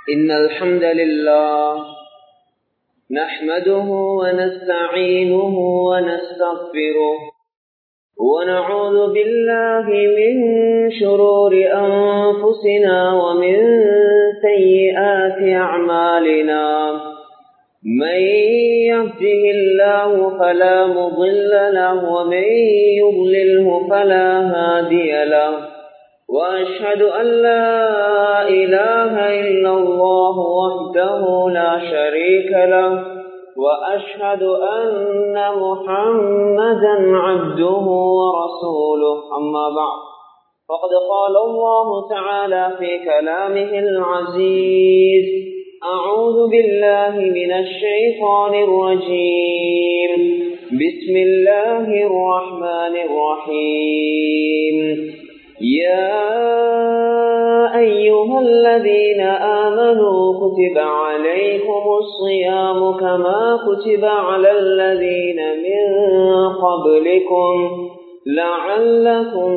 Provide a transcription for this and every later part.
إن الحمد لله نحمده ونستعينه ونستغفره ونعوذ بالله من شرور أنفسنا ومن سيئات أعمالنا من يهده الله فلا مضل له ومن يضلله فلا هادي له وأشهد أن لا إله إلا الله وحده لا شريك له وأشهد أن محمدا عبده ورسوله أما بعد فقد قال الله تعالى في كلامه العزيز أعوذ بالله من الشيطان الرجيم بسم الله الرحمن الرحيم يا أيها الذين آمنوا كتب عليكم الصيام كما كتب على الذين من قبلكم لعلكم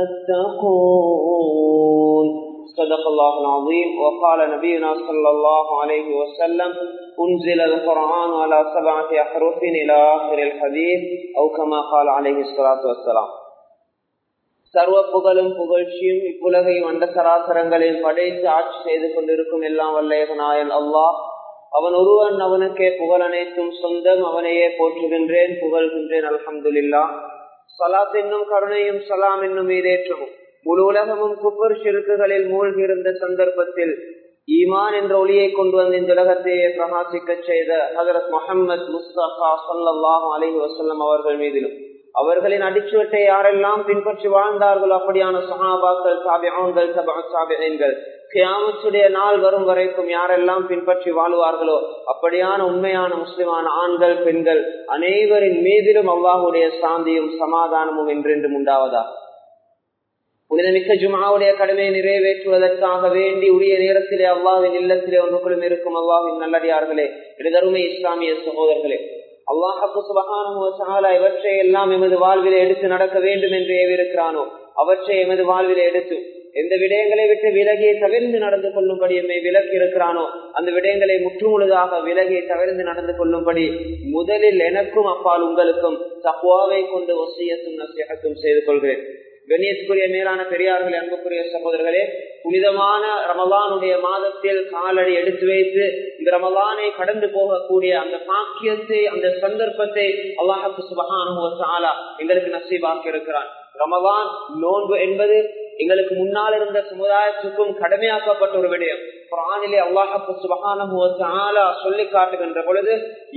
تتقون صدق الله العظيم وقال نبينا صلى الله عليه وسلم أنزل القرآن على سبعة أحرف إلى آخر الحديث أو كما قال عليه الصلاة والسلام சர்வ புகழும் புகழ்ச்சியும் இப்புலகை வண்ட சராசரங்களில் படைத்து ஆட்சி செய்து கொண்டிருக்கும் எல்லாம் வல்லையகனாயன் அல்லாஹ் அவன் ஒருவன் அவனுக்கே புகழ் அனைத்தும் சொந்தம் அவனையே போற்றுகின்றேன் புகழ்கின்றேன் அலமதுல்லா சலாத் என்னும் கருணையும் சலாம் என்னும் மீதேற்றமும் முழு உலகமும் குப்பர் சிறுக்குகளில் மூழ்கி இருந்த சந்தர்ப்பத்தில் ஈமான் என்ற ஒளியை கொண்டு வந்து இந்த உலகத்தையே பிரகாசிக்க செய்த ஹசரத் முகமது முஸ்தபா சொல்லாஹ் அலஹி வசல்லம் அவர்கள் மீதிலும் அவர்களின் அடிச்சுவட்டை யாரெல்லாம் பின்பற்றி வாழ்ந்தார்களோ அப்படியான சஹாபாக்கள் சாபியான்கள் சாபியன்கள் கியாமத்துடைய நாள் வரும் வரைக்கும் யாரெல்லாம் பின்பற்றி வாழ்வார்களோ அப்படியான உண்மையான முஸ்லிமான ஆண்கள் பெண்கள் அனைவரின் மீதிலும் அவ்வாஹுடைய சாந்தியும் சமாதானமும் என்றென்றும் உண்டாவதா புனிதமிக்க ஜுமாவுடைய கடமையை நிறைவேற்றுவதற்காக வேண்டி உரிய நேரத்திலே அவ்வாவின் இல்லத்திலே ஒன்றுக்குள்ளும் இருக்கும் அவ்வாவின் நல்லடியார்களே இடதருமை இஸ்லாமிய சகோதரர்களே அல்லாஹப்பு சுபகான இவற்றை எல்லாம் எமது வாழ்விலே எடுத்து நடக்க வேண்டும் என்று ஏவிருக்கிறானோ அவற்றை எமது வாழ்விலே எடுத்து எந்த விடயங்களை விட்டு விலகியை தவிர்ந்து நடந்து கொள்ளும்படி எம்மை விலக்கி இருக்கிறானோ அந்த விடயங்களை முற்றுமுழுதாக விலகியை தவிர்த்து நடந்து கொள்ளும்படி முதலில் எனக்கும் அப்பால் உங்களுக்கும் தக்குவாவை கொண்டு ஒசியத்தும் நசியகத்தும் செய்து கொள்கிறேன் கண்ணியத்துக்குரிய மேலான பெரியார்கள் அன்புக்குரிய சகோதரர்களே புனிதமான ரமலானுடைய மாதத்தில் காலடி எடுத்து வைத்து இந்த ரமலானை கடந்து போகக்கூடிய அந்த பாக்கியத்தை அந்த சந்தர்ப்பத்தை அல்லாஹு சுபகான எங்களுக்கு நசீபாக்கி இருக்கிறான் ரமலான் நோன்பு என்பது எங்களுக்கு முன்னால் இருந்த சமுதாயத்துக்கும் கடமையாக்கப்பட்ட ஒரு விடயம் குரானிலே அல்லாஹப்பு சுபகான சொல்லி காட்டுகின்ற பொழுது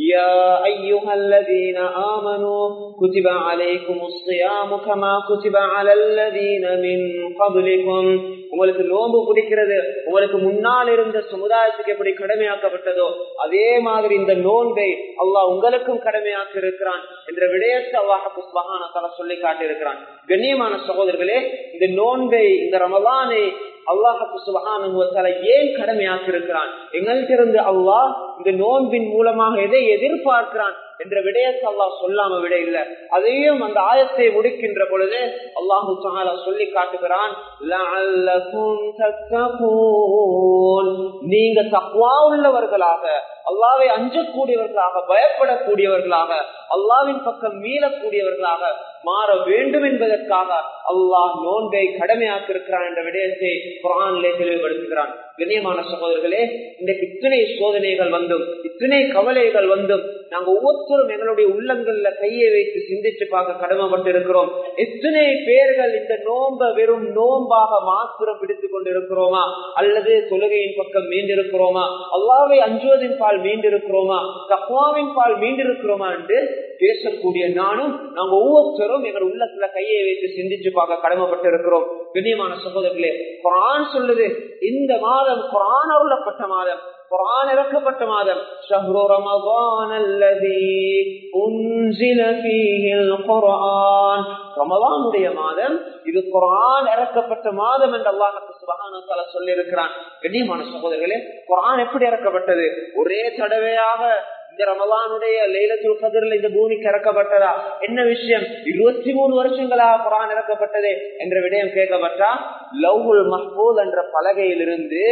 كتب عليكم الصيام كما كتب على الذين من قبلكم உங்களுக்கு நோன்பு பிடிக்கிறது உங்களுக்கு முன்னால் இருந்த சமுதாயத்துக்கு எப்படி கடமையாக்கப்பட்டதோ அதே மாதிரி இந்த நோன்பை அல்லாஹ் உங்களுக்கும் கடமையாக்கி இருக்கிறான் என்ற விடயத்தை அல்லாஹு சுபகான சொல்லி காட்டியிருக்கிறான் கண்ணியமான சகோதரர்களே இந்த நோன்பை இந்த ரமலானை அல்லாஹு சுபகான ஏன் கடமையாக்கி இருக்கிறான் எங்கள்கிட்ட அல்லாஹ் இந்த நோன்பின் மூலமாக எதை எதிர்பார்க்கிறான் என்ற விடயத்தை அல்லாஹ் சொல்லாம விட இல்லை அதையும் அந்த ஆயத்தை முடிக்கின்ற பொழுது அல்லாஹு சொல்லி காட்டுகிறான் நீங்க தக்குவா உள்ளவர்களாக அல்லாவை அஞ்சக்கூடியவர்களாக பயப்படக்கூடியவர்களாக அல்லாவின் பக்கம் மீளக்கூடியவர்களாக மாற வேண்டும் என்பதற்காக அல்லாஹ் நோன்பை கடமையாக்கி இருக்கிறான் என்ற விடயத்தை குரானிலே தெளிவுபடுத்துகிறான் கண்ணியமான சகோதரர்களே இன்றைக்கு இத்தனை சோதனைகள் வந்தும் இத்தனை கவலைகள் வந்தும் நாங்க ஒவ்வொருத்தரும் எங்களுடைய உள்ளங்கள்ல கையை வைத்து சிந்திச்சு பார்க்க கடமைப்பட்டு இருக்கிறோம் எத்தனை பேர்கள் இந்த நோம்ப வெறும் நோம்பாக மாத்திரம் பிடித்துக் கொண்டிருக்கிறோமா அல்லது தொழுகையின் பக்கம் மீண்டிருக்கிறோமா அல்லாவை அஞ்சுவதின் பால் மீண்டிருக்கிறோமா தக்வாவின் பால் மீண்டிருக்கிறோமா என்று பேசக்கூடிய நானும் நாங்க ஒவ்வொருத்தரும் எங்கள் உள்ளத்துல கையை வைத்து சிந்திச்சு பார்க்க கடமைப்பட்டு இருக்கிறோம் கண்ணியமான சகோதரர்களே குரான் சொல்லுது இந்த மாதம் குரான் அருளப்பட்ட மாதம் குரான் இறக்கப்பட்ட மாதம் ஷஹ்ரு ரமதான் அல்லதி உன்சில ஃபீஹில் குர்ஆன் ரமதானுடைய மாதம் இது குரான் இறக்கப்பட்ட மாதம் என்று அல்லாஹ் சுபஹானஹு வ தஆலா சொல்லி இருக்கிறான் கண்ணியமான சகோதரர்களே குரான் எப்படி இறக்கப்பட்டது ஒரே தடவையாக இந்த ரமலானுடைய லைலத்துல் கதிரில் இந்த பூமிக்கு இறக்கப்பட்டதா என்ன விஷயம் இருபத்தி மூணு வருஷங்களாக குரான் இறக்கப்பட்டது என்ற விடயம் கேட்கப்பட்டா லவ்ஹுல் மஹ்பூல் என்ற பலகையிலிருந்து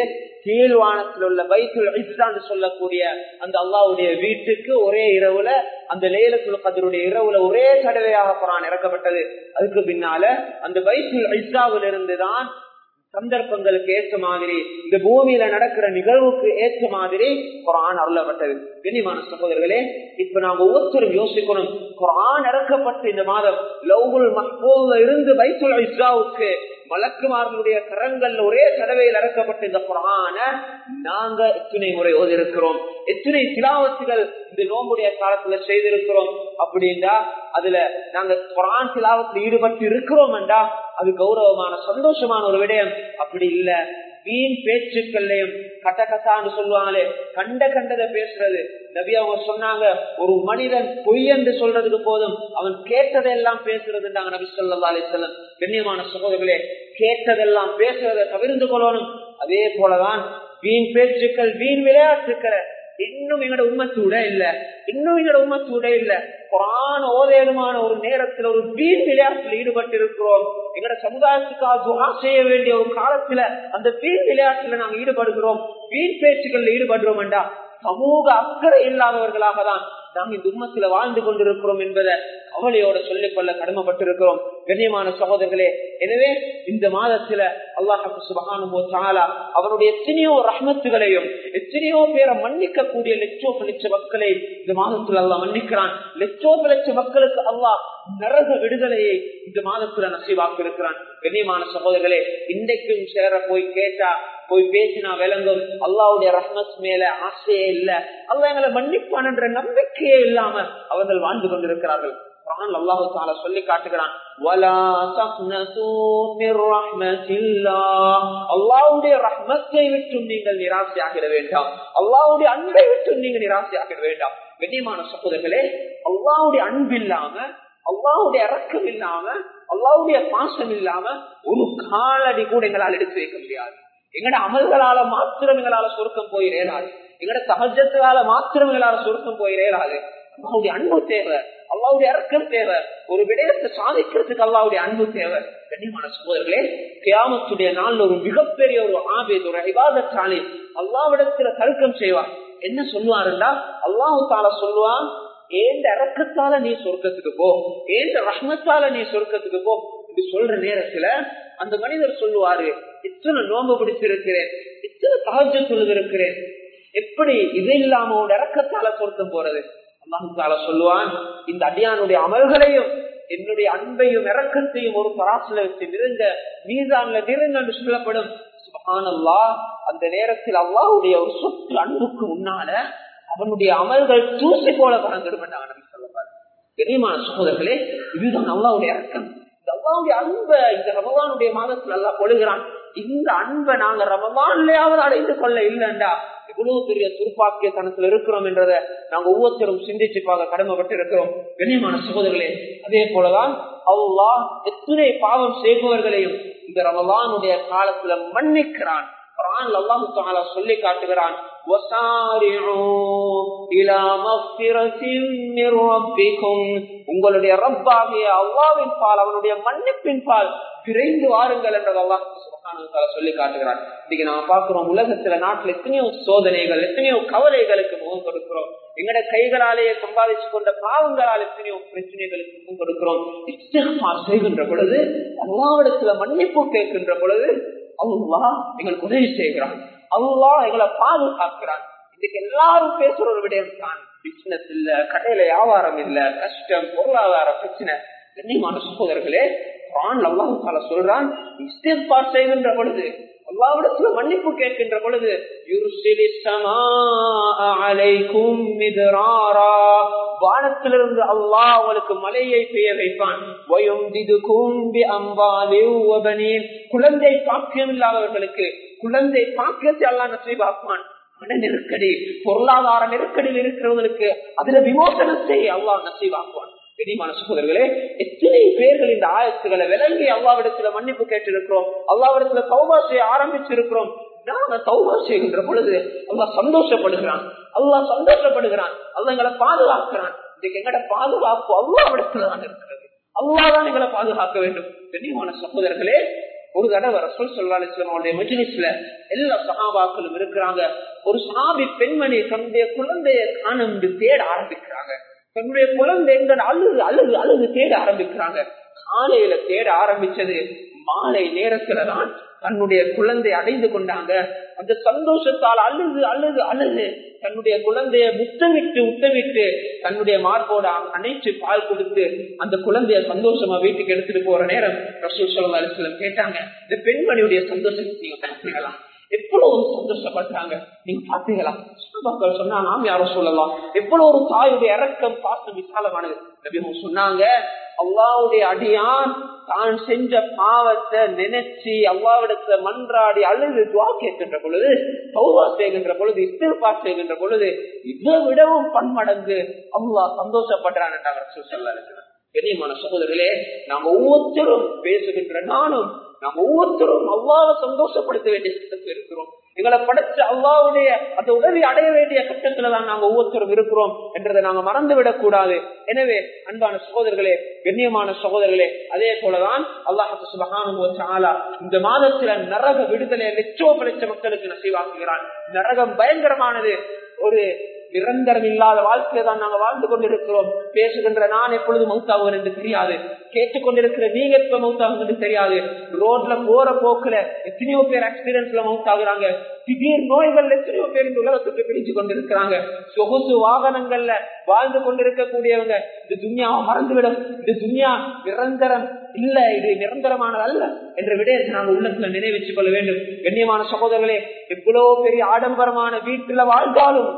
கீழ்வானத்தில் உள்ள பைத்துல் இஸ்லான்னு சொல்லக்கூடிய அந்த அல்லாவுடைய வீட்டுக்கு ஒரே இரவுல அந்த லேலத்துல் கதருடைய இரவுல ஒரே தடவையாக குரான் இறக்கப்பட்டது அதுக்கு பின்னால அந்த பைத்துல் இஸ்லாவில் இருந்துதான் சந்தர்ப்பங்களுக்கு ஏற்ற மாதிரி இந்த பூமியில நடக்கிற நிகழ்வுக்கு ஏற்ற மாதிரி குரான் அருளப்பட்டது கண்ணியமான சகோதரர்களே இப்ப நாம ஒவ்வொருத்தரும் யோசிக்கணும் குரான் இறக்கப்பட்ட இந்த மாதம் லவ்குல் மஹ்பூல இருந்து வைத்துல் இஸ்லாவுக்கு மலக்குமார்களுடைய கரங்கள்ல ஒரே தடவையில் இறக்கப்பட்ட இந்த குரான நாங்க எத்தனை முறை ஓதிருக்கிறோம் எத்தனை திலாவத்துகள் இந்த நோம்புடைய காலத்துல செய்திருக்கிறோம் அப்படின்னா அதுல நாங்க குரான் திலாவத்தில் ஈடுபட்டு இருக்கிறோம் என்றா அது கௌரவமான சந்தோஷமான ஒரு விடயம் அப்படி இல்ல வீண் பேச்சுக்கள்லையும் கட்ட கட்டான்னு சொல்லுவாங்களே கண்ட கண்டதை பேசுறது நபி அவங்க சொன்னாங்க ஒரு மனிதன் பொய் என்று சொல்றதுக்கு போதும் அவன் கேட்டதெல்லாம் பேசுறதுன்றாங்க நபி சொல்லா அலிசல்லம் கண்ணியமான சகோதரர்களே கேட்டதெல்லாம் பேசுறதை தவிர்த்து கொள்ளணும் அதே போலதான் வீண் பேச்சுக்கள் வீண் விளையாட்டுக்களை இன்னும் எங்களோட உண்மத்தூட இல்ல இன்னும் எங்களோட உண்மத்தூட இல்ல குரான் ஓதேதுமான ஒரு நேரத்துல ஒரு வீண் விளையாட்டுல ஈடுபட்டு இருக்கிறோம் எங்களோட சமுதாயத்துக்காக துவா செய்ய வேண்டிய ஒரு காலத்துல அந்த வீண் விளையாட்டுல நாங்க ஈடுபடுகிறோம் வீண் பேச்சுக்கள்ல ஈடுபடுறோம் என்றா சமூக அக்கறை இல்லாதவர்களாக தான் நாம் இந்த உண்மத்துல வாழ்ந்து கொண்டிருக்கிறோம் என்பதை கவலையோட சொல்லிக் கொள்ள கடமைப்பட்டிருக்கிறோம் கண்ணியமான சகோதரர்களே எனவே இந்த மாதத்துல அல்லாஹு சுபகானுபோ சாலா அவனுடைய எத்தனையோ ரஹ்மத்துகளையும் எத்தனையோ பேரை மன்னிக்க கூடிய லட்சோப லட்ச மக்களை இந்த மாதத்துல அல்லாஹ் மன்னிக்கிறான் லட்சோப லட்ச மக்களுக்கு அல்லாஹ் நரக விடுதலையை இந்த மாதத்துல நசீவாக்கி இருக்கிறான் கண்ணியமான சகோதரர்களே இன்றைக்கும் சேர போய் கேட்டா போய் பேசினா விளங்கும் அல்லாவுடைய ரஹ்மத் மேல ஆசையே இல்ல அல்லா எங்களை மன்னிப்பான் என்ற நம்பிக்கையே இல்லாம அவர்கள் வாழ்ந்து கொண்டிருக்கிறார்கள் அல்லாஹு தால சொல்லி காட்டுகிறான் அல்லாவுடைய ரஹ்மத்தை விட்டும் நீங்கள் நிராசையாகிட வேண்டாம் அல்லாவுடைய அன்பை விட்டும் நீங்கள் நிராசையாகிட வேண்டாம் கண்ணியமான சகோதரர்களே அல்லாவுடைய அன்பு இல்லாம அல்லாவுடைய இறக்கம் இல்லாம அல்லாவுடைய பாசம் இல்லாம ஒரு காலடி கூட எங்களால் எடுத்து வைக்க முடியாது எங்கட அமல்களால மாத்திரம் எங்களால சுருக்கம் போயிடேறாது எங்கட சகஜத்தினால மாத்திரம் எங்களால சுருக்கம் போயிடேறாது அல்லாவுடைய அன்பு தேவை அல்லாவுடைய இறக்கம் தேவை ஒரு விடயத்தை சாதிக்கிறதுக்கு அல்லாவுடைய அன்பு தேவை கண்ணியமான சகோதரர்களே கியாமத்துடைய நாள் ஒரு மிகப்பெரிய ஒரு ஆபேத் ஒரு ஐபாதத்தாலே அல்லாவிடத்துல தர்க்கம் செய்வார் என்ன சொல்லுவாருண்டா அல்லாஹு தால சொல்லுவான் ஏந்த இறக்கத்தால நீ சொர்க்கத்துக்கு போ ஏந்த ரஹ்மத்தால நீ சொர்க்கத்துக்கு போ இப்படி சொல்ற நேரத்துல அந்த மனிதர் சொல்லுவாரு எத்தனை நோம்பு பிடிச்சிருக்கிறேன் எத்தனை சகஜ சொல்லிருக்கிறேன் எப்படி இது இல்லாம உன் இறக்கத்தால சொர்க்கம் போறது அல்லாஹால சொல்லுவான் இந்த அடியானுடைய அமல்களையும் என்னுடைய அன்பையும் இறக்கத்தையும் ஒரு பராசில வச்சு நெருங்க மீதான்ல நெருங்க என்று சொல்லப்படும் சுபஹானல்லா அந்த நேரத்தில் அல்லாஹுடைய ஒரு சொத்து அன்புக்கு முன்னால அவனுடைய அமல்கள் தூசி போல பறந்துடும் என்றாங்க நபி சொல்லப்பாரு கண்ணியமான சகோதரர்களே இதுதான் அல்லாவுடைய இறக்கம் இந்த அல்லாவுடைய அன்பை இந்த ரமவானுடைய மாதத்தில் அல்லா கொள்கிறான் இந்த அன்பை நாங்க ரமவான்லயாவது அடைந்து கொள்ள இல்லைண்டா எவ்வளவு பெரிய துர்ப்பாக்கிய தனத்தில் இருக்கிறோம் என்றதை நாங்க ஒவ்வொருத்தரும் சிந்திச்சு பார்க்க கடமைப்பட்டு இருக்கிறோம் கண்ணியமான சகோதரர்களே அதே போலதான் அவ்வளா எத்தனை பாவம் செய்பவர்களையும் இந்த ரமவானுடைய காலத்துல மன்னிக்கிறான் சொல்லி காட்டுகிறான் உங்களுடைய ரப்பாகிய அல்லாவின் பால் அவனுடைய மன்னிப்பின் பால் விரைந்து வாருங்கள் என்றது அல்லாஹ் சொல்லி காட்டுகிறான் இன்னைக்கு நாம பாக்குறோம் உலகத்துல நாட்டுல எத்தனையோ சோதனைகள் எத்தனையோ கவலைகளுக்கு முகம் கொடுக்கிறோம் எங்கட கைகளாலேயே சம்பாதிச்சு கொண்ட பாவங்களால் எத்தனையோ பிரச்சனைகளுக்கு முகம் கொடுக்கிறோம் செய்கின்ற பொழுது அல்லாவிடத்துல மன்னிப்பு கேட்கின்ற பொழுது அல்லா எங்களுக்கு உதவி செய்கிறான் அல்லா எங்களை பாதுகாக்கிறான் இன்னைக்கு எல்லாரும் பேசுற ஒரு விடயம் தான் பிசினஸ் இல்ல கடையில வியாபாரம் இல்ல கஷ்டம் பொருளாதார பிரச்சனை கண்ணியமான சகோதரர்களே அல்லாஹால சொல்றான் இஸ்திஃபார் செய்கின்ற பொழுது அல்லாவிடத்துல மன்னிப்பு கேட்கின்ற பொழுது வானத்திலிருந்து அல்லாஹ் அவளுக்கு மலையை பெய்ய வைப்பான் குழந்தை பாக்கியம் இல்லாதவர்களுக்கு குழந்தை பாக்கியத்தை அல்லா நசீபாக்குவான் மன நெருக்கடி பொருளாதார நெருக்கடியில் இருக்கிறவங்களுக்கு அதுல விமோசனத்தை அல்லாஹ் நசீவாக்குவான் கனிமான சகோதரர்களே எத்தனை பேர்கள் இந்த ஆயத்துக்களை விளங்கி அல்லாவிடத்துல மன்னிப்பு கேட்டிருக்கிறோம் அல்லாவிடத்துல சௌபா செய்ய ஆரம்பிச்சிருக்கிறோம் நாம சௌபா செய்கின்ற பொழுது அல்லா சந்தோஷப்படுகிறான் அல்லா சந்தோஷப்படுகிறான் அல்ல எங்களை பாதுகாக்கிறான் இதுக்கு எங்கட பாதுகாப்பு அல்லாவிடத்துல தான் இருக்கிறது அல்லாதான் எங்களை பாதுகாக்க வேண்டும் கண்ணியமான சகோதரர்களே ஒரு தடவை ரசூல் சொல்லா அவருடைய மஜ்லிஸ்ல எல்லா சகாபாக்களும் இருக்கிறாங்க ஒரு சஹாபி பெண்மணி தன்னுடைய குழந்தைய காண தேட ஆரம்பிக்கிறாங்க தன்னுடைய குழந்தை எங்க அழுது அழுது அழுது தேட ஆரம்பிக்கிறாங்க காலையில தேட ஆரம்பிச்சது மாலை நேரத்துல தான் தன்னுடைய குழந்தை அடைந்து கொண்டாங்க அந்த சந்தோஷத்தால் அழுது அழுது அழுது தன்னுடைய குழந்தைய முத்தமிட்டு முத்தமிட்டு தன்னுடைய மார்போட அணைச்சு பால் கொடுத்து அந்த குழந்தைய சந்தோஷமா வீட்டுக்கு எடுத்துட்டு போற நேரம் ரசூல் சொல்லா அலிஸ்லம் கேட்டாங்க இந்த பெண்மணியுடைய சந்தோஷத்தை நீங்க பார்த்தீங்களா எவ்வளவு சந்தோஷப்படுறாங்க நீங்க பாத்தீங்களா மக்கள் சொன்னா நாம் யாரும் சொல்லலாம் எவ்வளவு ஒரு தாயுடைய இறக்கம் பாசம் விசாலமானது நபி சொன்னாங்க அல்லாவுடைய அடியான் தான் செஞ்ச பாவத்தை நினைச்சு அல்லாவிடத்துல மன்றாடி அழுது துவா கேட்கின்ற பொழுது சௌவா செய்கின்ற பொழுது இஸ்திர்பா செய்கின்ற பொழுது இதை விடவும் பன்மடங்கு அல்லா சந்தோஷப்படுறான் என்றாங்க சொல்ல கண்ணியமான சகோதரர்களே நாம் ஒவ்வொருத்தரும் பேசுகின்ற நானும் நாம் ஒவ்வொருத்தரும் அவ்வாறு சந்தோஷப்படுத்த வேண்டிய கட்டத்தில் இருக்கிறோம் எங்களை படைச்ச அல்லாவுடைய அந்த உதவி அடைய வேண்டிய கட்டத்துல தான் நாங்க ஒவ்வொருத்தரும் இருக்கிறோம் என்றதை நாங்க மறந்து விடக் கூடாது எனவே அன்பான சகோதரர்களே கண்ணியமான சகோதரர்களே அதே போலதான் அல்லாஹு சுபகான இந்த மாதத்துல நரக விடுதலை லட்சோ படைச்ச மக்களுக்கு நசைவாக்குகிறான் நரகம் பயங்கரமானது ஒரு நிரந்தரம் இல்லாத வாழ்க்கையை தான் நாங்க வாழ்ந்து கொண்டிருக்கிறோம் பேசுகின்ற நான் எப்பொழுது மௌத்தாகுவேன் என்று தெரியாது கேட்டுக்கொண்டிருக்கிற நீங்க எப்ப மௌத்தாகுவது தெரியாது ரோட்ல போற போக்குல எத்தனையோ பேர் ஆக்சிடென்ட்ல மௌத்தாகுறாங்க திடீர் நோய்கள் எத்தனையோ பேர் இந்த உலகத்துக்கு பிடிச்சு கொண்டிருக்கிறாங்க சொகுசு வாகனங்கள்ல வாழ்ந்து கொண்டிருக்கக்கூடியவங்க இந்த துன்யாவை மறந்துவிடும் இந்த துன்யா நிரந்தரம் இல்ல இது நிரந்தரமானது அல்ல என்ற விடயத்தை நாங்கள் உள்ளத்துல நினைவச்சுக் கொள்ள வேண்டும் கண்ணியமான சகோதரர்களே எவ்வளவு பெரிய ஆடம்பரமான வீட்டுல வாழ்ந்தாலும்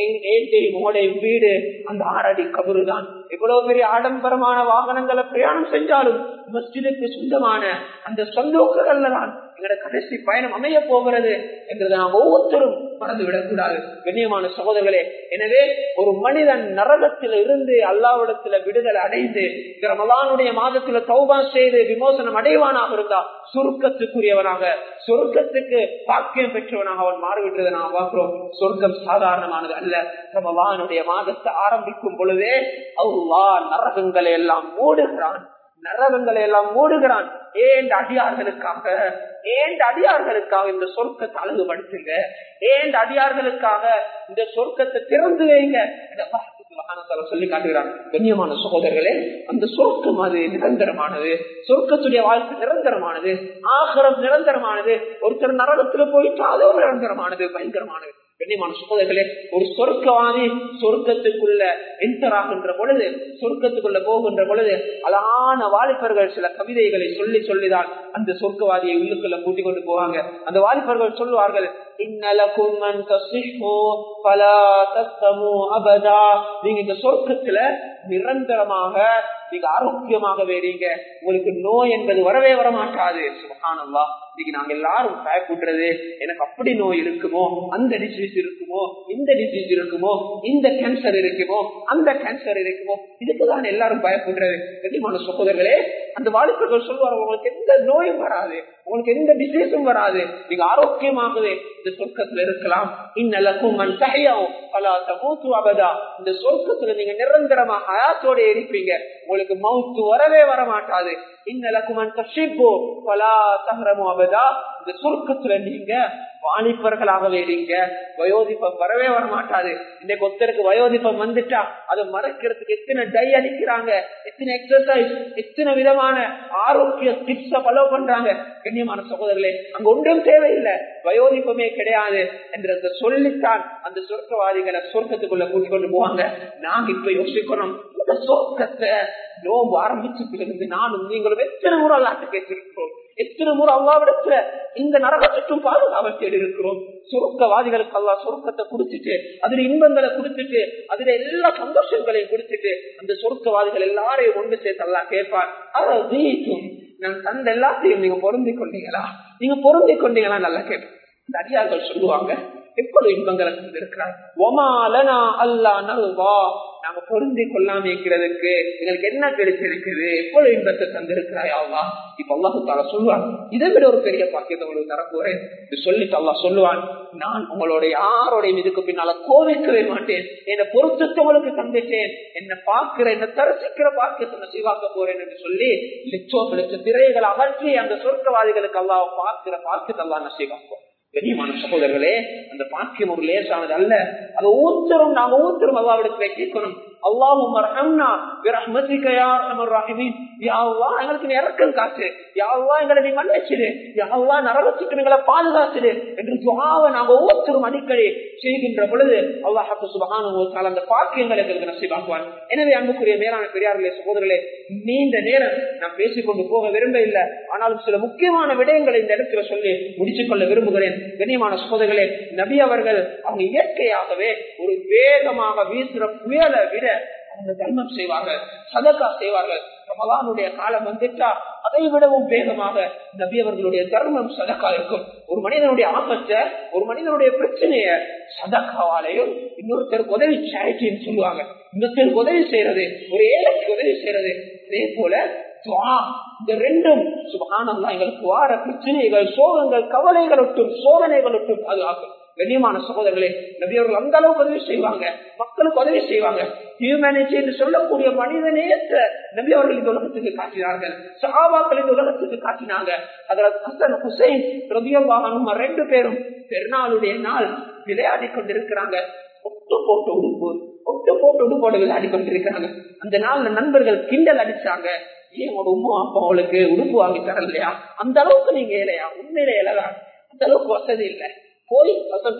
வீடு அந்த ஆறடி கபரு தான் எவ்வளவு பெரிய ஆடம்பரமான வாகனங்களை பிரயாணம் செஞ்சாலும் மஸ்ஜிதுக்கு சொந்தமான அந்த சொந்தோக்கங்கள்ல தான் எங்களோட கடைசி பயணம் அமைய போகிறது என்றதை நாம் ஒவ்வொருத்தரும் மறந்து விடக்கூடாது கண்ணியமான சகோதரர்களே எனவே ஒரு மனிதன் நரகத்தில் இருந்து அல்லாவிடத்துல விடுதலை அடைந்து ரமலானுடைய மாதத்துல தௌபா செய்து விமோசனம் அடைவானாக இருந்தா சுருக்கத்துக்குரியவனாக சொர்க்கத்துக்கு பாக்கியம் பெற்றவனாக அவன் மாறிவிட்டதை நாம் பார்க்கிறோம் சொர்க்கம் சாதாரணமானது அல்ல ரமலானுடைய மாதத்தை ஆரம்பிக்கும் பொழுதே அவ்வா நரகங்களை எல்லாம் மூடுகிறான் நரகங்களை எல்லாம் மூடுகிறான் ஏன் அடியார்களுக்காக ஏன் அடியார்களுக்காக இந்த சொர்க்கத்தை அழகுபடுத்துங்க ஏன் அடியார்களுக்காக இந்த சொர்க்கத்தை திறந்து வைங்க சொல்லி காட்டுகிறான் கண்ணியமான சகோதரர்களே அந்த சொர்க்கம் அது நிரந்தரமானது சொர்க்கத்துடைய வாழ்க்கை நிரந்தரமானது ஆகரம் நிரந்தரமானது ஒருத்தர் நரகத்துல போயிட்டு அதுவும் நிரந்தரமானது பயங்கரமானது கண்ணியமான சகோதரர்களே ஒரு சொர்க்கவாதி சொர்க்கத்துக்குள்ள என்டர் ஆகின்ற பொழுது சொர்க்கத்துக்குள்ள போகின்ற பொழுது அழகான வாலிபர்கள் சில கவிதைகளை சொல்லி சொல்லிதான் அந்த சொர்க்கவாதியை உள்ளுக்குள்ள கூட்டிக் கொண்டு போவாங்க அந்த வாலிபர்கள் சொல்லுவார்கள் நீங்க இந்த சொர்க்கத்துல நிரந்தரமாக நீங்க ஆரோக்கியமாக வேறீங்க உங்களுக்கு நோய் என்பது வரவே வரமாட்டாது சுகானல்லா இன்னைக்கு நாங்க எல்லாரும் பயப்படுறது எனக்கு அப்படி நோய் இருக்குமோ அந்த டிசீஸ் இருக்குமோ இந்த டிசீஸ் இருக்குமோ இந்த கேன்சர் இருக்குமோ அந்த கேன்சர் இருக்குமோ இதுக்குதான் எல்லாரும் பயப்படுறது கண்டிப்பான சகோதரர்களே அந்த வாலிபர்கள் சொல்லுவாங்க உங்களுக்கு எந்த நோயும் வராது உங்களுக்கு எந்த டிசீஸும் வராது நீங்க ஆரோக்கியமாகவே இந்த சொர்க்கத்துல இருக்கலாம் இன்னலக்கும் மண் சகையாவும் பல மூத்து அபதா இந்த சொர்க்கத்துல நீங்க நிரந்தரமா ஹயாத்தோட இருப்பீங்க உங்களுக்கு மவுத்து வரவே வர மாட்டாது இன்னலக்குமன் கஷிப்போ பலா தகரமோ அபதா இந்த சுருக்கத்துல நீங்க வாலிபர்களாகவே இருங்க வயோதிப்பம் வரவே வர மாட்டாது இன்னைக்கு ஒருத்தருக்கு வயோதிப்பம் வந்துட்டா அதை மறைக்கிறதுக்கு எத்தனை டை அடிக்கிறாங்க எத்தனை எக்ஸசைஸ் எத்தனை விதமான ஆரோக்கிய டிப்ஸ ஃபாலோ பண்றாங்க கண்ணியமான சகோதரர்களே அங்க ஒன்றும் தேவையில்லை வயோதிப்பமே கிடையாது என்றத சொல்லித்தான் அந்த சொர்க்கவாதிகளை சொர்க்கத்துக்குள்ள கூட்டிக் கொண்டு போவாங்க நாங்க இப்ப யோசிக்கணும் இந்த சொர்க்கத்தை நோம்பு ஆரம்பிச்சதிலிருந்து நானும் நீங்களும் எத்தனை முறை அல்லாட்டு கேட்டிருக்கிறோம் எத்தனை முறை அல்லாவிடத்துல இந்த நரகத்துக்கும் பாதுகாவல் தேடி இருக்கிறோம் சுருக்கவாதிகளுக்கு அல்லா சுருக்கத்தை குடிச்சிட்டு அதுல இன்பங்களை கொடுத்துட்டு அதுல எல்லா சந்தோஷங்களையும் கொடுத்துட்டு அந்த சுருக்கவாதிகள் எல்லாரையும் ஒன்று சேர்த்து அல்லா கேட்பார் அதை நான் தந்த எல்லாத்தையும் நீங்க பொருந்தி கொண்டீங்களா நீங்க பொருந்தி கொண்டீங்களா நல்லா கேட்பேன் இந்த அடியார்கள் சொல்லுவாங்க எவ்வளவு இன்பங்களை தந்திருக்கிறார் ஒமாலனா அல்லா நல்வா நாங்க பொருந்தி கொள்ளாம இருக்கிறதுக்கு எங்களுக்கு என்ன கிடைச்சிருக்குது எவ்வளவு இன்பத்தை தந்திருக்கிறாய் அல்லா இப்ப அல்லாஹு தாலா சொல்லுவான் இதை விட ஒரு பெரிய பாக்கியத்தை உங்களுக்கு தரப்போறேன் இது சொல்லிட்டு அல்லா சொல்லுவான் நான் உங்களோட யாரோடைய இதுக்கு பின்னால கோவிக்கவே மாட்டேன் என்னை பொருத்தத்தை உங்களுக்கு தந்துட்டேன் என்ன பார்க்கிற என்ன தரிசிக்கிற பாக்கியத்தை நான் சீவாக்க போறேன் என்று சொல்லி லட்சோ லட்ச திரைகளை அகற்றி அந்த சொர்க்கவாதிகளுக்கு அல்லாஹ் பார்க்கிற பாக்கியத்தை அல்லா நான் சீவாக்குவோம் கண்ணியமான சகோதரர்களே அந்த பாக்கியம் ஒரு லேசானது அல்ல அதை ஊத்தரும் நாங்க ஊத்தரும் அல்லாவிடத்துல கேட்கணும் அல்லாஹும் எங்களுக்கு இறக்கம் காட்டு யாவா எங்களை நீ மன்னிச்சிடு யாவா நரகத்துக்கு எங்களை பாதுகாத்துடு என்று துவாவை நாங்க ஒவ்வொருத்தரும் அடிக்கடி செய்கின்ற பொழுது அல்லாஹாக்கு சுபகான அந்த பாக்கியங்களை எங்களுக்கு நசிவாக்குவான் எனவே அன்புக்குரிய மேலான பெரியார்களே சகோதரர்களே நீண்ட நேரம் நான் பேசிக்கொண்டு போக விரும்ப இல்லை ஆனாலும் சில முக்கியமான விடயங்களை இந்த இடத்துல சொல்லி முடிச்சுக் கொள்ள விரும்புகிறேன் கண்ணியமான சகோதரர்களே நபி அவர்கள் அவங்க இயற்கையாகவே ஒரு வேகமாக வீசுற புயலை விட அவங்க தர்மம் செய்வார்கள் சதக்கா செய்வார்கள் ரமலானுடைய காலம் வந்துட்டா அதை விடவும் வேகமாக நபி அவர்களுடைய தர்மம் சதக்கா இருக்கும் ஒரு மனிதனுடைய ஆபத்தை ஒரு மனிதனுடைய பிரச்சனைய சதக்காவாலையும் இன்னொருத்தருக்கு உதவி சேரிட்டின்னு சொல்லுவாங்க இன்னொருத்தருக்கு உதவி செய்யறது ஒரு ஏழைக்கு உதவி செய்யறது அதே போல இந்த ரெண்டும் சுபகானந்தா எங்களுக்கு வார பிரச்சனைகள் சோகங்கள் கவலைகள் ஒட்டும் சோதனைகள் ஒட்டும் பாதுகாக்கும் கண்ணியமான சகோதரர்களே நபியவர்கள் அந்த அளவுக்கு உதவி செய்வாங்க மக்களுக்கு உதவி செய்வாங்க ஹியூமனிட்டி என்று சொல்லக்கூடிய மனித நேயத்தை நபி அவர்கள் இந்த உலகத்துக்கு காட்டினார்கள் சஹாபாக்கள் இந்த உலகத்துக்கு காட்டினாங்க அதுல ஹசன் ஹுசைன் ரபியவாகனும் ரெண்டு பேரும் பெருநாளுடைய நாள் விளையாடி கொண்டிருக்கிறாங்க ஒட்டு போட்டு உடுப்பு ஒட்டு போட்டு உடுப்போட விளையாடி கொண்டிருக்கிறாங்க அந்த நாள்ல நண்பர்கள் கிண்டல் அடிச்சாங்க ஏன் உங்க உமா அப்பா அவளுக்கு உடுப்பு வாங்கி தரலையா அந்த அளவுக்கு நீங்க ஏழையா உண்மையில ஏழைதான் அந்த அளவுக்கு வசதி இல்லை போய்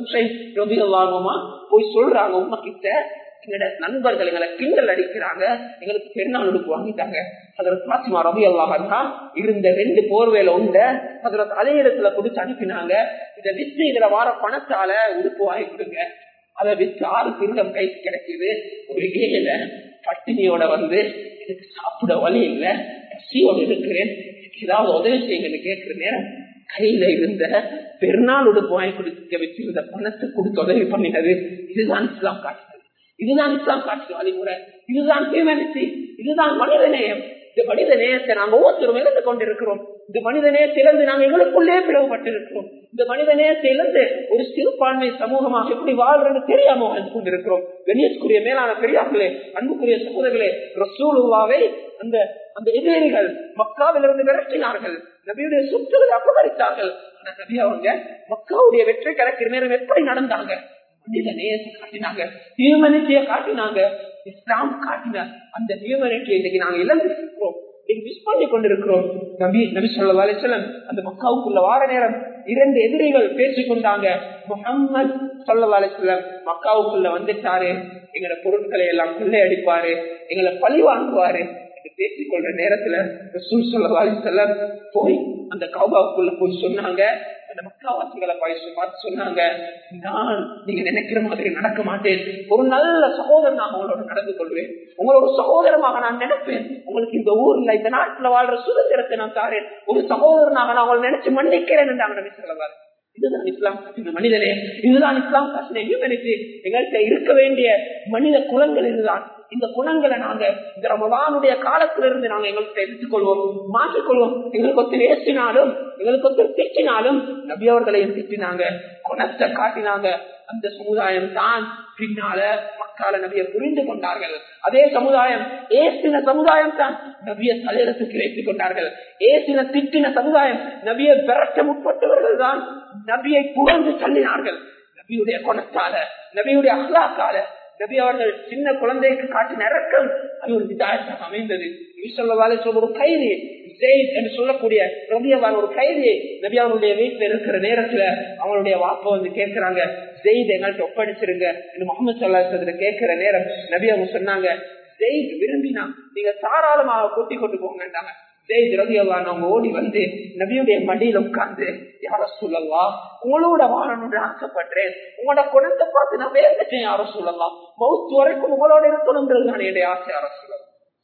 ரபிகளாகுமா போய் சொல்றாங்க உமா கிட்ட எங்களோட நண்பர்கள் எங்களை கிண்டல் அடிக்கிறாங்க எங்களுக்கு பெருநாள் உடுப்பு வாங்கிட்டாங்க அதுல பாத்திமா ரவி அல்லாஹா இருந்த ரெண்டு போர்வேல உண்ட அதுல அதே இடத்துல கொடுத்து அனுப்பினாங்க இதை வித்து இதுல வார பணத்தால உடுப்பு வாங்கி கொடுங்க அதை வித்து ஆறு திருடம் கை கிடைக்குது ஒரு ஏழை பட்டினியோட வந்து எனக்கு சாப்பிட வழி இல்லை பசியோடு இருக்கிறேன் ஏதாவது உதவி செய்யுங்கன்னு கேட்கிற நேரம் கையில இருந்த பெருநாள் உடுப்பு வாங்கி கொடுக்க வச்சிருந்த பணத்தை கொடுத்து உதவி பண்ணினது இதுதான் இஸ்லாம் காட்டுறது இதுதான் இஸ்லாம் காட்டுற வழிமுறை இதுதான் ஹியூமனிட்டி இதுதான் மனித நேயம் இந்த மனித நேயத்தை நாங்க ஒவ்வொருத்தரும் இழந்து கொண்டிருக்கிறோம் இந்த மனித நேயத்தை இழந்து நாங்க எங்களுக்குள்ளே பிளவுபட்டிருக்கிறோம் இந்த மனித நேயத்தை இழந்து ஒரு சிறுபான்மை சமூகமாக எப்படி வாழ்றன்னு தெரியாம வாழ்ந்து கொண்டிருக்கிறோம் வெளியேற்குரிய மேலான பெரியார்களே அன்புக்குரிய சகோதரர்களே ரசூலுவாவை அந்த அந்த எதிரிகள் மக்காவிலிருந்து விரட்டினார்கள் நபியுடைய சொத்துக்களை அபகரித்தார்கள் ஆனா நபி அவங்க மக்காவுடைய வெற்றி கணக்கு நேரம் எப்படி நடந்தாங்க மனித நேயத்தை காட்டினாங்க ஹியூமனிட்டிய காட்டினாங்க இஸ்லாம் காட்டினார் அந்த ஹியூமனிட்டியை இன்னைக்கு நாங்க இழந்திருக்கிறோம் மிஸ் பண்ணி கொண்டிருக்கிறோம் நபி நபி சொல்லா அலிசல்லம் அந்த மக்காவுக்குள்ள வார நேரம் இரண்டு எதிரிகள் பேசிக் கொண்டாங்க முகம்மது சொல்லா அலிசல்லம் மக்காவுக்குள்ள வந்துட்டாரு எங்களோட பொருட்களை எல்லாம் கொள்ளை அடிப்பாரு எங்களை பழி வாங்குவாரு பேசிக் கொள்ற நேரத்துல ரசூல் சொல்லா அலிசல்லம் போய் அந்த கௌபாவுக்குள்ள போய் சொன்னாங்க அந்த மக்காவாசிகளை பார்த்து சொன்னாங்க நான் நீங்க நினைக்கிற மாதிரி நடக்க மாட்டேன் ஒரு நல்ல சகோதரனாக உங்களோட நடந்து கொள்வேன் உங்களோட சகோதரமாக நான் நினைப்பேன் உங்களுக்கு இந்த ஊர்ல இந்த நாட்டுல வாழ்ற சுதந்திரத்தை நான் தாரேன் ஒரு சகோதரனாக நான் உங்களை நினைச்சு மன்னிக்கிறேன் என்று நபி சொல்லவாரு இதுதான் இஸ்லாம் காட்டின மனிதனே இதுதான் இஸ்லாம் காட்டின ஹியூமனிட்டி எங்கள்கிட்ட இருக்க வேண்டிய மனித குலங்கள் இதுதான் இந்த குணங்களை நாங்க இந்த ரமதானுடைய காலத்திலிருந்து நாங்க எங்களுக்கு எடுத்துக்கொள்வோம் மாற்றிக்கொள்வோம் எங்களுக்கு ஒருத்தர் ஏற்றினாலும் எங்களுக்கு ஒருத்தர் திட்டினாலும் நபி அவர்களையும் திட்டினாங்க குணத்தை காட்டினாங்க அந்த சமுதாயம் தான் பின்னால மக்கால நபியை புரிந்து கொண்டார்கள் அதே சமுதாயம் ஏசின சமுதாயம் தான் நபிய தலையிடத்துக்கு வைத்துக் கொண்டார்கள் ஏசின திட்டின சமுதாயம் நபியை விரட்ட முற்பட்டவர்கள் தான் நபியை புகழ்ந்து தள்ளினார்கள் நபியுடைய குணத்தால நபியுடைய அகலாக்கால நபி அவர்கள் சின்ன குழந்தைக்கு காட்டின இறக்கம் அது ஒரு விதாயத்தாக அமைந்தது ஒரு கைதி என்று சொல்லக்கூடிய ரபியவான் ஒரு கைதியை நபி அவருடைய வீட்டுல இருக்கிற நேரத்துல அவனுடைய வாப்ப வந்து கேட்கிறாங்க ஜெயித் எங்கள்கிட்ட ஒப்படைச்சிருங்க என்று முகமது சொல்லாசத்துல கேட்கிற நேரம் நபி அவங்க சொன்னாங்க ஜெயித் விரும்பினா நீங்க தாராளமாக கூட்டி கொண்டு போங்கன்றாங்க ஜெயித் ரவியவான் அவங்க ஓடி வந்து நபியுடைய மடியில உட்கார்ந்து யார சொல்லலாம் உங்களோட வாழணும்னு ஆசைப்படுறேன் உங்களோட குணத்தை பார்த்து நான் வேர்ந்துட்டேன் யார சொல்லலாம் மவுத்து வரைக்கும் உங்களோட இருக்கணும்ன்றது நான் என்னுடைய ஆசை யார சொல்லலாம்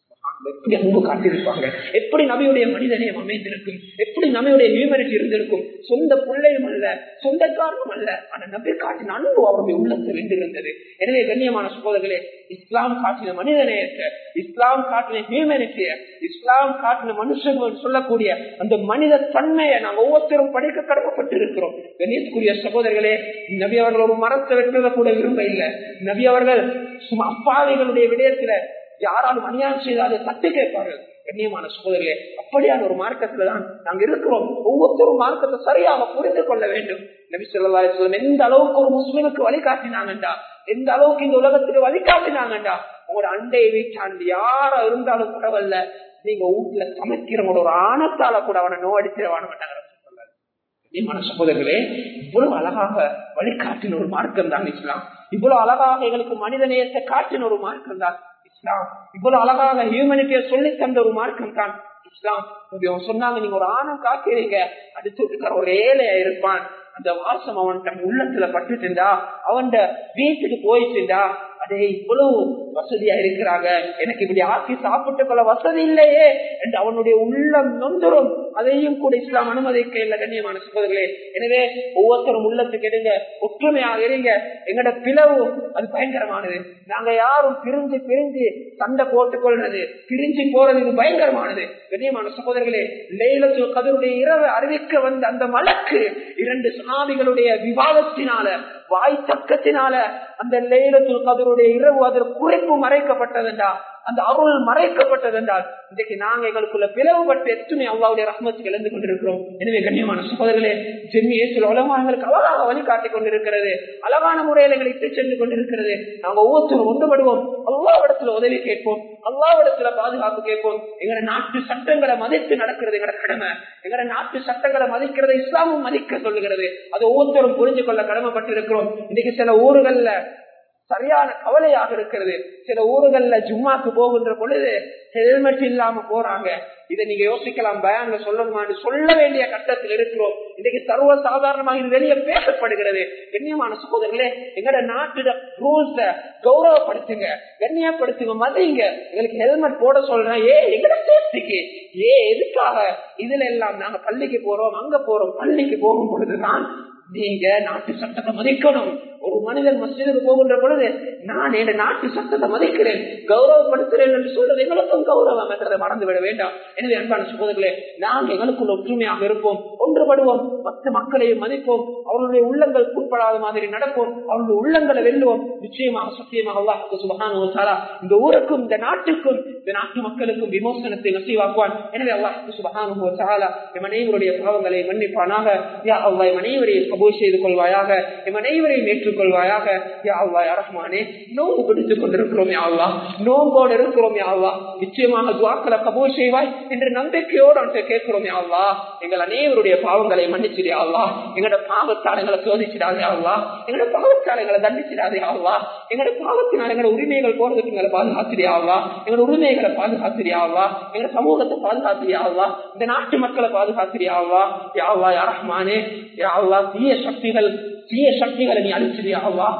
எப்படி அன்பு காட்டியிருப்பாங்க எப்படி நபியுடைய மனிதனையும் அமைந்திருக்கும் எப்படி நபியுடைய ஹியூமனிட்டி இருந்திருக்கும் சொந்த பிள்ளையும் அல்ல சொந்தக்காரனும் அல்ல ஆனா நபி காட்டின அன்பு அவருடைய உள்ளத்தில் வென்றிருந்தது எனவே கண்ணியமான சகோதரர்களே இஸ்லாம் காட்டின மனிதநேயத்தை இஸ்லாம் காட்டின ஹியூமனிட்டிய இஸ்லாம் காட்டின மனுஷன் சொல்லக்கூடிய அந்த மனித தன்மையை நாங்க ஒவ்வொருத்தரும் படிக்க கடமைப்பட்டு இருக்கிறோம் கண்ணியத்துக்குரிய சகோதரர்களே நபி அவர்கள் ஒரு மரத்தை வெட்டுறத கூட விரும்ப இல்லை நபி அவர்கள் சும்மா அப்பாவிகளுடைய விடயத்துல யாராலும் அநியாயம் செய்தாலே தட்டு கேட்பார்கள் கண்ணியமான சகோதரர்களே அப்படியான ஒரு மார்க்கத்துல தான் நாங்க இருக்கிறோம் ஒவ்வொருத்தரும் மார்க்கத்தை சரியாக புரிந்து கொள்ள வேண்டும் நபி சொல்லா எந்த அளவுக்கு ஒரு முஸ்லிமுக்கு வழிகாட்டினாங்கண்டா எந்த அளவுக்கு இந்த உலகத்துக்கு வழிகாட்டினாங்கண்டா உங்களோட அண்டை வீட்டாண்டு யாரா இருந்தாலும் பரவாயில்ல நீங்க வீட்டுல சமைக்கிறவங்களோட ஒரு ஆணத்தால கூட அவனை நோ அடிச்சிட வாழ மாட்டாங்க கண்ணியமான சகோதரர்களே இவ்வளவு அழகாக வழிகாட்டின ஒரு மார்க்கம் தான் இஸ்லாம் இவ்வளவு அழகாக எங்களுக்கு மனித நேயத்தை காட்டின ஒரு மார்க்கம் தான் இஸ்லாம் இவ்வளவு அழகாக ஹியூமனிட்டிய சொல்லி தந்த ஒரு மார்க்கம் தான் இஸ்லாம் சொன்னாங்க நீங்க ஒரு ஆணம் காக்கிறீங்க அடுத்து விட்டுக்கார ஒரு ஏழையா இருப்பான் அந்த வாசம் அவன் உள்ளத்துல பட்டுட்டுண்டா அவன் வீட்டுக்கு போயிட்டுண்டா அதே இவ்வளவு வசதியா இருக்கிறாங்க எனக்கு இப்படி ஆக்கி சாப்பிட்டு கொள்ள வசதி இல்லையே என்று அவனுடைய உள்ளம் நொந்தரும் அதையும் கூட இஸ்லாம் அனுமதிக்க இல்லை கண்ணியமான சகோதரர்களே எனவே ஒவ்வொருத்தரும் உள்ளத்துக்கு எடுங்க ஒற்றுமையாக இருங்க எங்கட பிளவு அது பயங்கரமானது நாங்க யாரும் பிரிஞ்சு பிரிஞ்சு சண்டை போட்டுக் கொள்றது பிரிஞ்சு போறது இது பயங்கரமானது கண்ணியமான சகோதரர்களே லேலத்து கதருடைய இரவு அறிவிக்க வந்த அந்த மலக்கு இரண்டு சாமிகளுடைய விவாதத்தினால வாய் தக்கத்தினால அந்த லேலத்துல் கதருடைய இரவு அதற்கு குறிப்பு மறைக்கப்பட்டதுண்டா அந்த அருள் மறைக்கப்பட்டதென்றால் இன்றைக்கு நாங்க எங்களுக்குள்ள பிளவுபட்டு எத்துமே அல்லாவுடைய ரஹ்மத்துக்கு இழந்து கொண்டிருக்கிறோம் எனவே கண்ணியமான சகோதரர்களே ஜெம்மி ஏற்றுல உலகங்களுக்கு அழகாக வழிகாட்டிக் கொண்டிருக்கிறது அழகான முறையில் எங்களை இட்டு சென்று கொண்டிருக்கிறது நாங்க ஒவ்வொருத்தரும் ஒன்றுபடுவோம் அல்லாவிடத்துல உதவி கேட்போம் அல்லாவிடத்துல பாதுகாப்பு கேட்போம் எங்களோட நாட்டு சட்டங்களை மதித்து நடக்கிறது எங்களோட கடமை எங்களோட நாட்டு சட்டங்களை மதிக்கிறதை இஸ்லாமும் மதிக்க சொல்லுகிறது அது ஒவ்வொருத்தரும் புரிஞ்சு கொள்ள கடமைப்பட்டு இருக்கிறோம் இன்னைக்கு சில ஊர்கள்ல சரியான கவலையாக இருக்கிறது சில ஊர்கள்ல ஜும்மாக்கு போகின்ற பொழுது ஹெல்மெட் இல்லாம போறாங்க இதை நீங்க யோசிக்கலாம் பயான்ல சொல்லணுமான்னு சொல்ல வேண்டிய கட்டத்தில் இருக்கிறோம் இன்னைக்கு சர்வ சாதாரணமாக இது வெளியே பேசப்படுகிறது கண்ணியமான சகோதரர்களே எங்கட நாட்டு ரூல்ஸ கௌரவப்படுத்துங்க கண்ணியப்படுத்துங்க மதிங்க எங்களுக்கு ஹெல்மெட் போட சொல்றேன் ஏ எங்கட சேஃப்டிக்கு ஏ எதுக்காக இதுல எல்லாம் நாங்க பள்ளிக்கு போறோம் அங்க போறோம் பள்ளிக்கு போகும் பொழுதுதான் நீங்க நாட்டு சட்டத்தை மதிக்கணும் ஒரு மனிதன் மசிதுக்கு போகின்ற பொழுது நான் என் நாட்டு சட்டத்தை மதிக்கிறேன் கௌரவப்படுத்துறேன் என்று சொல்றது எங்களுக்கும் கௌரவம் என்றதை மறந்து விட வேண்டாம் எனவே அன்பான சகோதரர்களே நாங்கள் எங்களுக்குள்ள ஒற்றுமையாக இருப்போம் ஒன்றுபடுவோம் மற்ற மக்களையும் மதிப்போம் அவர்களுடைய உள்ளங்கள் புட்படாத மாதிரி நடப்போம் அவர்களுடைய உள்ளங்களை வெல்லுவோம் நிச்சயமாக சத்தியமாக அல்லாஹுக்கு சுபகான இந்த ஊருக்கும் இந்த நாட்டுக்கும் இந்த நாட்டு மக்களுக்கும் விமோசனத்தை நசீவாக்குவான் எனவே அல்லாஹுக்கு சுபகான எம் அனைவருடைய பாவங்களை மன்னிப்பானாக யா அல்லாஹ் எம் அனைவரையும் கபூல் செய்து கொள்வாயாக எம் அனைவரையும் ஏற்றுக்கொள்வாயாக யா அல்லாஹ் ரஹ்மானே நோம்பு பிடித்துக் கொண்டிருக்கிறோம் யா அல்லாஹ் நோம்போடு இருக்கிறோம் யா அல்லாஹ் நிச்சயமாக துவாக்களை கபூல் செய்வாய் என்ற நம்பிக்கையோடு அவன்கிட்ட கேட்கிறோம் யா அல்லாஹ் எங்கள் அனைவருடைய பாவங்களை மன்னிச்சிடியா அல்லாஹ் எங்களோட பாவத்தால் எங்களை சோதிச்சிடாதே அல்லாஹ் எங்களோட பாவத்தால் எங்களை தண்டிச்சிடாதே அல்லாஹ் எங்களோட பாவத்தினால் எங்களோட உரிமைகள் போறதுக்கு எங்களை பாதுகாத்திரியா அல்லாஹ் எங்களோட உரிமைகளை பாதுகாத்திரியா அல்லாஹ் எங்களோட சமூகத்தை பாதுகாத்திரியா அல்லாஹ் இந்த நாட்டு மக்களை பாதுகாத்திரியா அல்லாஹ் யா அல்லாஹ் யா ரஹ்மானே யா அல்லாஹ் தீய சக்திகள் தீய சக்திகளை நீ அழிச்சிரியா அல்லாஹ்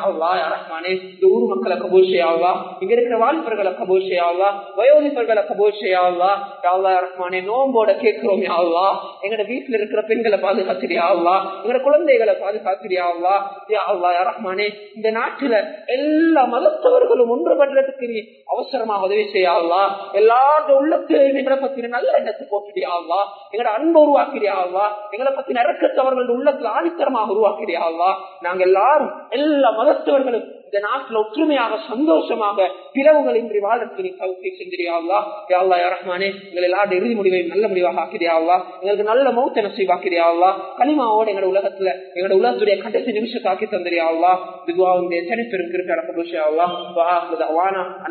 இந்த ஊர் மக்களை கபூல் செய்யாவா இங்க இருக்கிற வாலிபர்களை கபூல் செய்யாவா வயோதிபர்களை கபூல் செய்யாவா யாவா ரஹ்மானே நோம்போட கேட்கிறோம் யாவா எங்கட வீட்டுல இருக்கிற பெண்களை பாதுகாத்திரியாவா எங்கட குழந்தைகளை பாதுகாத்திரியாவா யாவா ரஹ்மானே இந்த நாட்டுல எல்லா மதத்தவர்களும் ஒன்றுபடுறதுக்கு நீ அவசரமா உதவி செய்யாவா எல்லாரோட உள்ளத்திலையும் எங்களை பத்தின நல்ல எண்ணத்தை போட்டுடியாவா எங்கட அன்பு உருவாக்கிறியாவா எங்களை பத்தின இறக்கத்தவர்கள் உள்ளத்துல ஆணித்தரமாக உருவாக்கிறியாவா நாங்க எல்லாரும் எல்லா மதத்தவர்களும் இந்த நாட்டில் ஒற்றுமையாக சந்தோஷமாக பிளவுகள் இன்றி வாழ்றதுக்கு நீ தகுதி செஞ்சிரியாவா யாவா ரஹ்மானே எங்கள் எல்லாருடைய இறுதி முடிவை நல்ல முடிவாக ஆக்கிறியாவா எங்களுக்கு நல்ல மௌத்த நசீவாக்கிறியாவா களிமாவோட எங்களோட உலகத்துல எங்களோட உலகத்துடைய கடைசி நிமிஷத்தாக்கி தந்திரியாவா இதுவா வந்து தனிப்பெருக்கு இருக்கிற